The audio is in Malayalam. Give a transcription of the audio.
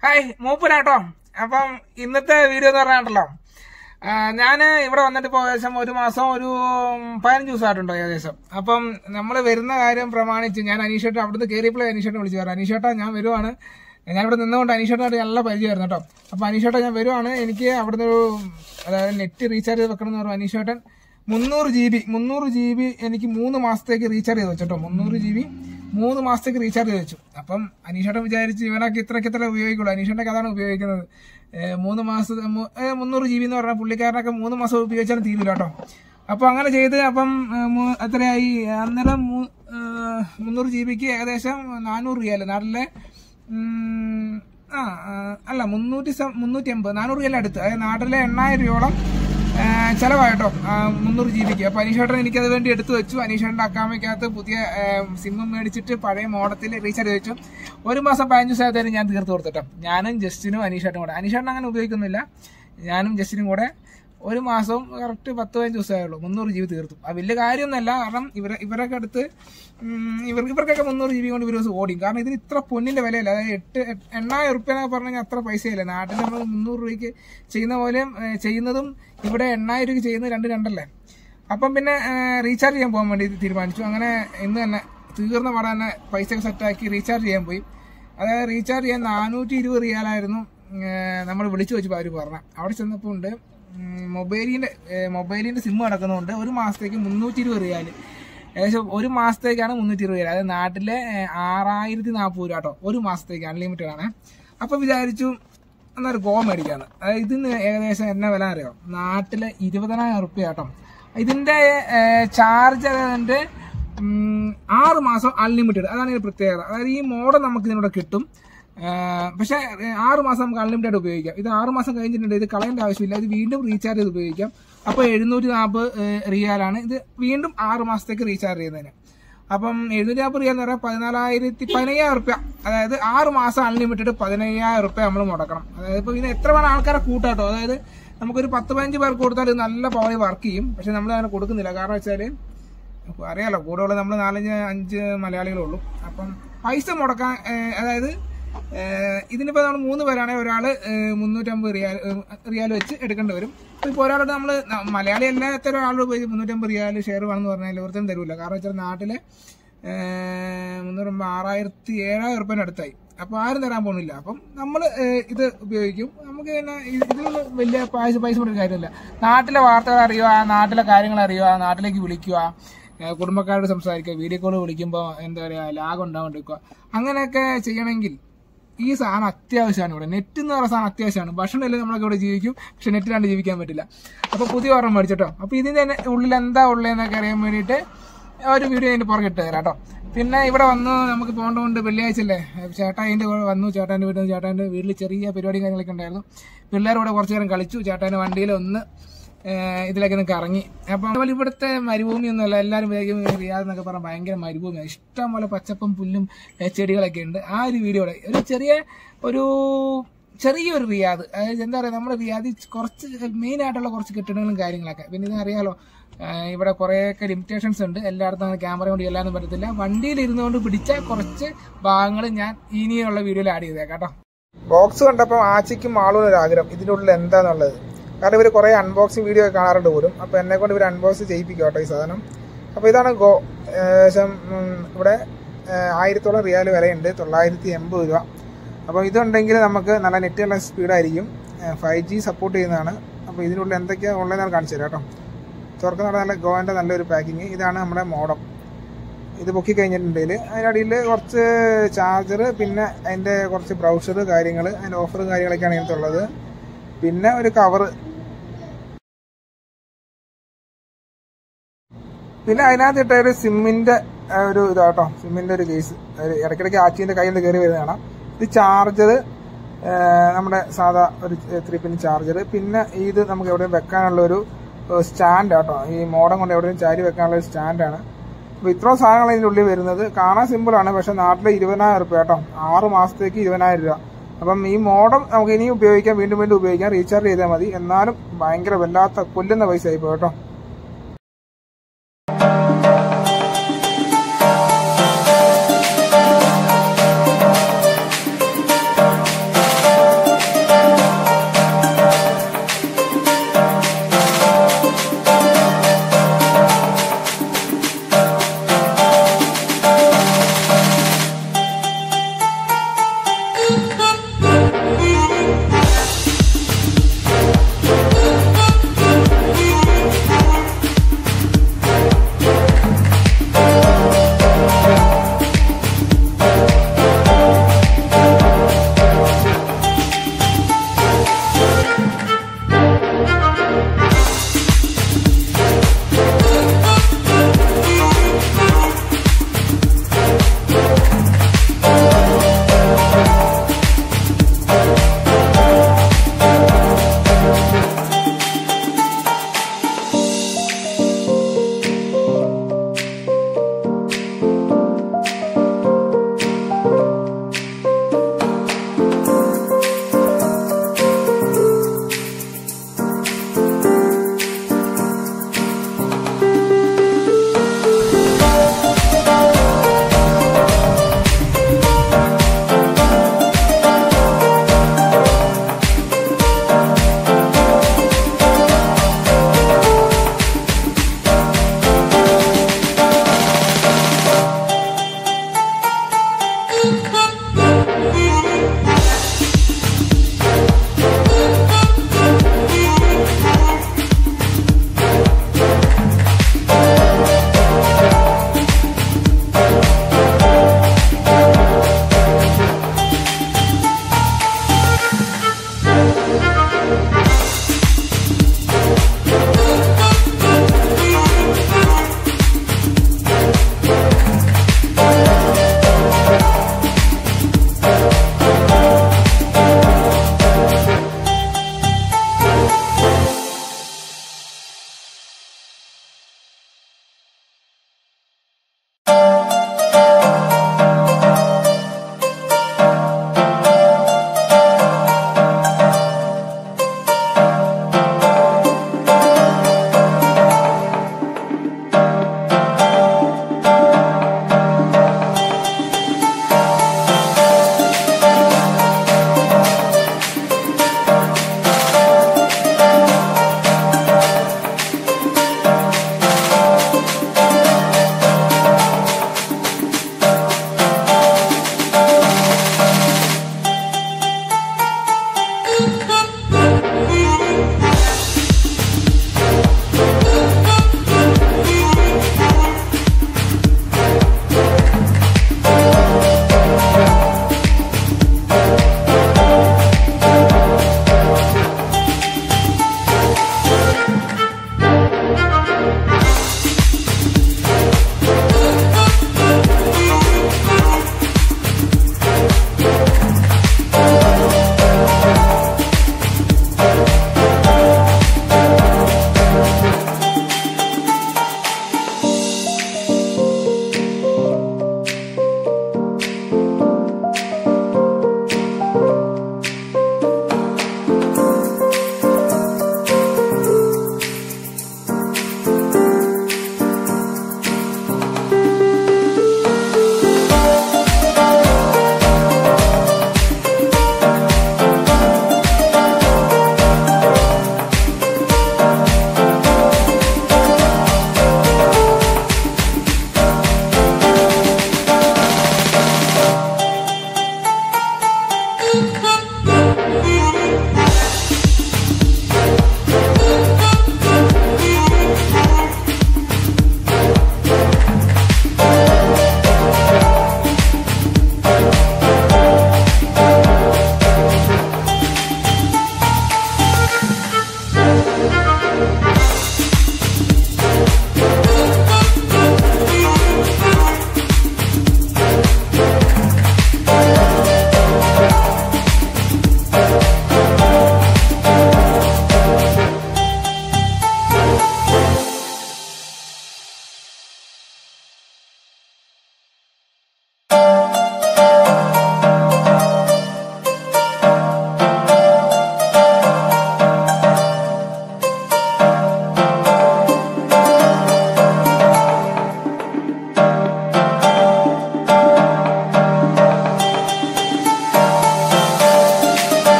ഹായ് മൂപ്പനാട്ടോ അപ്പം ഇന്നത്തെ വീഡിയോ എന്ന് പറഞ്ഞാണ്ടല്ലോ ഞാൻ ഇവിടെ വന്നിട്ട് ഇപ്പോൾ ഏകദേശം ഒരു മാസം ഒരു പതിനഞ്ച് ദിവസമായിട്ടുണ്ടോ ഏകദേശം അപ്പം നമ്മൾ വരുന്ന കാര്യം പ്രമാണിച്ച് ഞാൻ അനീഷേട്ട അവിടുന്ന് കയറിയപ്പോഴേ അനീഷേട്ടൻ വിളിച്ചു പറഞ്ഞു അനീഷേട്ട ഞാൻ വരുവാണ് ഞാൻ ഇവിടെ നിന്നുകൊണ്ട് അനീഷേട്ടനായിട്ട് നല്ല പരിചയമായിരുന്നു കേട്ടോ അപ്പം അനീഷേട്ട ഞാൻ വരുവാണ് എനിക്ക് അവിടുന്ന് ഒരു അതായത് നെറ്റ് റീചാർജ് ചെയ്ത് വെക്കണം എന്ന് പറഞ്ഞു അനീഷേട്ടൻ മുന്നൂറ് ജി ബി മുന്നൂറ് ജി ബി എനിക്ക് മൂന്ന് മാസത്തേക്ക് റീചാർജ് ചെയ്ത് വെച്ചോ മുന്നൂറ് ജി ബി മൂന്ന് മാസത്തേക്ക് റീചാർജ് ചെയ്ത് വെച്ചു അപ്പം അനീഷേട്ടൻ വിചാരിച്ച് ഇവനൊക്കെ ഇത്രയ്ക്ക് ഇത്ര ഉപയോഗിക്കുള്ളൂ അനീഷേട്ടൻ അതാണ് ഉപയോഗിക്കുന്നത് ഏ, മൂന്ന് മാസം മുന്നൂറ് ജി ബി എന്ന് പറഞ്ഞാൽ പുള്ളിക്കാരനൊക്കെ മൂന്ന് മാസം ഉപയോഗിച്ചാലും തീരില്ല കേട്ടോ അപ്പോൾ അങ്ങനെ ചെയ്ത് അപ്പം ഏ, മു- എത്രയായി അന്നേരം മു- ഏ, മുന്നൂറ് ജി ബിക്ക് ഏകദേശം നാനൂറ് റിയാൽ നാട്ടിലെ ഉം, ആ ആ, അല്ല മുന്നൂറ്റി സം- മുന്നൂറ്റി എൺപത് നാനൂറ് റിയാൽ അടുത്ത് അതായത് നാട്ടിലെ എണ്ണായിരം രൂപയോളം ആ, ചെലവായിട്ടോ ആ, മുന്നൂറ് ജി ബിക്ക് അപ്പൊ അനീഷേട്ടൻ എനിക്കത് വേണ്ടി എടുത്തു വെച്ചു അനീഷേട്ടൻ്റെ അക്കാമയ്ക്കകത്ത് പുതിയ സിമ്മ് മേടിച്ചിട്ട് പഴയ മോഡത്തിൽ റീചാർജ് വെച്ചു ഒരു മാസം പതിനഞ്ച് ദിവസമായതായിരുന്നു ഞാൻ തീർത്ത് കൊടുത്തിട്ടോ ഞാനും ജസ്റ്റിനും അനീഷേട്ടനും കൂടെ അനീഷേട്ടൻ അങ്ങനെ ഉപയോഗിക്കുന്നില്ല ഞാനും ജസ്റ്റിനും കൂടെ ഒരു മാസവും കറക്റ്റ് പത്ത് പതിനഞ്ച് ദിവസമേ ഉള്ളൂ മുന്നൂറ് ജി ബി തീർത്തു അത് വലിയ കാര്യമൊന്നുമല്ല കാരണം ഇവരെ ഇവരൊക്കെ അടുത്ത് ഉം, ഇവർക്ക് ഇവർക്കൊക്കെ മുന്നൂറ് ജി ബി കൊണ്ട് ഇവർ ദിവസം ഓടിക്കും കാരണം ഇതിന് ഇത്ര പൊന്നിന്റെ വിലയില്ല അതായത് എട്ട് എട്ട്- എണ്ണായിരം ഉറുപ്പ്യ എന്നൊക്കെ പറഞ്ഞു കഴിഞ്ഞാൽ അത്ര പൈസയില്ല നാട്ടിൽ നമ്മൾ മുന്നൂറ് രൂപയ്ക്ക് ചെയ്യുന്ന പോലെയും ഏ, ചെയ്യുന്നതും ഇവിടെ എണ്ണായിരം രൂപയ്ക്ക് ചെയ്യുന്നത് രണ്ട് രണ്ടല്ലേ അപ്പം പിന്നെ റീചാർജ് ചെയ്യാൻ പോകാൻ വേണ്ടി തീരുമാനിച്ചു അങ്ങനെ ഇന്ന് തന്നെ തീർന്ന പാടെ തന്നെ പൈസ ഒക്കെ സെറ്റാക്കി റീചാർജ് ചെയ്യാൻ പോയി അതായത് റീചാർജ് ചെയ്യാൻ നാനൂറ്റി ഇരുപത് റിയാലായിരുന്നു നമ്മൾ വിളിച്ചു വെച്ച് അവർ പറഞ്ഞ അവിടെ ചെന്നപ്പോൾ ഉണ്ട് ഉം, മൊബൈലിന്റെ ഏ, മൊബൈലിന്റെ സിം കിടക്കുന്നതുകൊണ്ട് ഒരു മാസത്തേക്ക് മുന്നൂറ്റി ഇരുപത് റിയാല് ഏകദേശം ഒരു മാസത്തേക്കാണ് മുന്നൂറ്റി ഇരുപത് റിയാൽ അതായത് നാട്ടിലെ ഏ, ആറായിരത്തി നാൽപ്പത് രൂപ കേട്ടോ ഒരു മാസത്തേക്ക് അൺലിമിറ്റഡ് ആണ് അപ്പൊ വിചാരിച്ചു എന്നൊരു ഗോ മേടിക്കാന്ന് അതായത് ഇതിന് ഏകദേശം എന്നാ വില അറിയോ നാട്ടിലെ ഇരുപതിനായിരം ഉറുപ്പ്യ കേട്ടോ ഇതിന്റെ ചാർജ് അതായത് ഉം, ആറ് മാസം അൺലിമിറ്റഡ് അതാണ് ഇതിന്റെ പ്രത്യേകത അതായത് ഈ മോഡൽ നമുക്ക് ഇതിനൂടെ കിട്ടും പക്ഷെ ആറ് മാസം നമുക്ക് അൺലിമിറ്റഡ് ഉപയോഗിക്കാം ഇത് ആറ് മാസം കഴിഞ്ഞിട്ടുണ്ട് ഇത് കളയേണ്ട ആവശ്യമില്ല ഇത് വീണ്ടും റീചാർജ് ചെയ്ത് ഉപയോഗിക്കാം അപ്പോൾ എഴുന്നൂറ്റി നാൽപ്പത് റിയാലാണ് ഇത് വീണ്ടും ആറ് മാസത്തേക്ക് റീചാർജ് ചെയ്യുന്നതിന് അപ്പം എഴുന്നൂറ്റി നാൽപ്പത് റിയാൽ എന്ന് പറഞ്ഞാൽ പതിനാലായിരത്തി പതിനയ്യായിരം റുപ്യ അതായത് ആറ് മാസം അൺലിമിറ്റഡ് പതിനയ്യായിരം റുപ്യ നമ്മൾ മുടക്കണം അതായത് ഇപ്പോൾ ഇതിന് എത്ര വേണം ആൾക്കാരെ കൂട്ടാട്ടോ അതായത് നമുക്കൊരു പത്ത് പതിനഞ്ച് പേർക്ക് കൊടുത്താൽ ഇത് നല്ല പവർ വർക്ക് ചെയ്യും പക്ഷെ നമ്മൾ അങ്ങനെ കൊടുക്കുന്നില്ല കാരണം വെച്ചാൽ അറിയാലോ കൂടെയുള്ള നമ്മൾ നാലഞ്ച് അഞ്ച് മലയാളികളേ ഉള്ളൂ അപ്പം പൈസ മുടക്കാൻ ഏഹ്, അതായത് ഏഹ്, ഇതിനിപ്പോൾ നമ്മൾ മൂന്ന് പേരാണെങ്കിൽ ഒരാൾ മുന്നൂറ്റമ്പത് റിയാൽ ഏഹ്, റിയാൽ വെച്ച് എടുക്കേണ്ടി വരും അപ്പോൾ ഇപ്പോൾ ഒരാളോട് നമ്മൾ മലയാളി അല്ലാത്ത ഒരാളോട് പോയി മുന്നൂറ്റമ്പത് റിയാൽ ഷെയർ വേണമെന്ന് പറഞ്ഞാൽ ഒരുത്തരും തരൂല കാരണം വെച്ചാൽ നാട്ടിലെ മുന്നൂറ് ആറായിരത്തി ഏഴായിരം ഉറുപ്പ്യൻ്റെ അടുത്തായി അപ്പോൾ ആരും തരാൻ പോകുന്നില്ല അപ്പം നമ്മൾ ഇത് ഉപയോഗിക്കും നമുക്ക് പിന്നെ ഇത് ഇതിലൊന്നും വലിയ പൈസ പൈസ കൊടുക്കുന്ന കാര്യമില്ല നാട്ടിലെ വാർത്തകൾ അറിയുക നാട്ടിലെ കാര്യങ്ങൾ അറിയുക നാട്ടിലേക്ക് വിളിക്കുക ഏഹ് കുടുംബക്കാരോട് സംസാരിക്കുക വീഡിയോ കോൾ വിളിക്കുമ്പോൾ എന്താ പറയുക ലാഗ് ഉണ്ടാവാണ്ടിരിക്കുക അങ്ങനെയൊക്കെ ചെയ്യണമെങ്കിൽ ഈ സാധനം അത്യാവശ്യമാണ് ഇവിടെ നെറ്റ് എന്ന് പറയുന്ന സാധനം അത്യാവശ്യമാണ് ഭക്ഷണം ഇല്ലെങ്കിൽ നമ്മളൊക്കെ ഇവിടെ ജീവിക്കും പക്ഷെ നെറ്റിലാണ്ട് ജീവിക്കാൻ പറ്റില്ല അപ്പോൾ പുതിയ ഓർമ്മ മേടിച്ചിട്ടോ അപ്പോൾ ഇതിൻ്റെ ഉള്ളിൽ എന്താ ഉള്ളതെന്നൊക്കെ അറിയാൻ വേണ്ടിയിട്ട് ഒരു വീഡിയോ അതിൻ്റെ പുറകെ ഇട്ട് തരാം കേട്ടോ പിന്നെ ഇവിടെ വന്നു നമുക്ക് പോകേണ്ടതുകൊണ്ട് വെള്ളിയാഴ്ച അല്ലേ ചേട്ടാ അതിൻ്റെ കൂടെ വന്നു ചേട്ടാൻ്റെ വീട്ടിൽ നിന്ന് ചേട്ടാൻ്റെ വീട്ടിൽ ചെറിയ പരിപാടി കാര്യങ്ങളൊക്കെ ഉണ്ടായിരുന്നു പിള്ളേരോടെ കുറച്ച് നേരം കളിച്ചു ചേട്ടാൻ്റെ വണ്ടിയിൽ ഒന്ന് ഏഹ് ഇതിലേക്ക് ഒന്ന് കറങ്ങി അപ്പം അതുപോലെ ഇവിടുത്തെ മരുഭൂമി ഒന്നുമല്ല എല്ലാവരും വേഗം റിയാദ് എന്നൊക്കെ പറഞ്ഞാൽ ഭയങ്കര മരുഭൂമിയാണ് ഇഷ്ടം പോലെ പച്ചപ്പും പുല്ലും ഏഹ് ചെടികളൊക്കെ ഉണ്ട് ആ ഒരു വീഡിയോയുടെ ഒരു ചെറിയ ഒരു ചെറിയൊരു റിയാദ് അതായത് എന്താ പറയുക നമ്മുടെ റിയാദിൽ കുറച്ച് മെയിൻ ആയിട്ടുള്ള കുറച്ച് കെട്ടിടങ്ങളും കാര്യങ്ങളൊക്കെ പിന്നെ ഇത് അറിയാലോ ഏഹ് ഇവിടെ കുറേയൊക്കെ ലിമിറ്റേഷൻസ് ഉണ്ട് എല്ലായിടത്തും അങ്ങനെ ക്യാമറ കൊണ്ട് ചെല്ലാനും പറ്റത്തില്ല വണ്ടിയിൽ ഇരുന്നുകൊണ്ട് പിടിച്ച കുറച്ച് ഭാഗങ്ങൾ ഞാൻ ഇനിയുള്ള വീഡിയോയിൽ ആഡ് ചെയ്തേക്കാം കേട്ടോ ബോക്സ് കണ്ടപ്പോൾ ആച്ചിക്കും ആളും ഒരു ആഗ്രഹം ഇതിൻ്റെ ഉള്ളിൽ എന്താന്നുള്ളത് കാരണം ഇവർ കുറേ അൺബോക്സിങ് വീഡിയോ ഒക്കെ കാണാറുണ്ട് പോലും അപ്പോൾ എന്നെ കൊണ്ട് ഇവർ അൺബോക്സ് ചെയ്യിപ്പിക്കും കേട്ടോ ഈ സാധനം അപ്പോൾ ഇതാണ് ഗോ ഏകദേശം ഉം, ഇവിടെ ഏഹ്, ആയിരത്തോളം റിയാൽ വിലയുണ്ട് തൊള്ളായിരത്തി എൺപത് രൂപ അപ്പോൾ ഇതുണ്ടെങ്കിൽ നമുക്ക് നല്ല നെറ്റുള്ള സ്പീഡായിരിക്കും ഫൈവ് ജി സപ്പോർട്ട് ചെയ്യുന്നതാണ് അപ്പോൾ ഇതിനുള്ളിൽ എന്തൊക്കെയാണ് ഉള്ളതെന്നാണ് കാണിച്ചു തരാം കേട്ടോ തുറക്കുന്ന നല്ല ഗോൻ്റെ നല്ലൊരു പാക്കിങ് ഇതാണ് നമ്മുടെ മോഡം ഇത് പൊക്കി കഴിഞ്ഞിട്ടുണ്ടെങ്കിൽ അതിനടിയിൽ കുറച്ച് ചാർജർ പിന്നെ അതിൻ്റെ കുറച്ച് ബ്രൗസർ കാര്യങ്ങൾ അതിൻ്റെ ഓഫർ കാര്യങ്ങളൊക്കെയാണ് ഇതിനകത്തുള്ളത് പിന്നെ ഒരു കവറ് പിന്നെ അതിനകത്ത് ഇട്ട ഒരു സിമ്മിന്റെ ആ, ഒരു ഇതാട്ടോ സിമ്മിന്റെ ഒരു കേസ് ഒരു ഇടയ്ക്കിടയ്ക്ക് ആച്ചിന്റെ കയ്യിൽ നിന്ന് കയറി വരുന്നതാണ് ഇത് ചാർജർ നമ്മുടെ സാധാ ഒരു ത്രീ പിൻ ചാർജർ പിന്നെ ഇത് നമുക്ക് എവിടെയും വെക്കാനുള്ള ഒരു സ്റ്റാൻഡ് കേട്ടോ ഈ മോഡം കൊണ്ട് എവിടെയും ചാരി വെക്കാനുള്ള ഒരു സ്റ്റാൻഡാണ് അപ്പോൾ ഇത്രയും സാധനങ്ങൾ ഇതിൻ്റെ ഉള്ളിൽ വരുന്നത് കാണാൻ സിമ്പിളാണ് പക്ഷെ നാട്ടിൽ ഇരുപതിനായിരം റുപ്യ കേട്ടോ ആറ് മാസത്തേക്ക് ഇരുപതിനായിരം രൂപ അപ്പം ഈ മോഡം നമുക്ക് ഇനിയും ഉപയോഗിക്കാം വീണ്ടും വീണ്ടും ഉപയോഗിക്കാം റീചാർജ് ചെയ്താൽ മതി എന്നാലും ഭയങ്കര വല്ലാത്ത കൊല്ലുന്ന പൈസ ആയിപ്പോ കേട്ടോ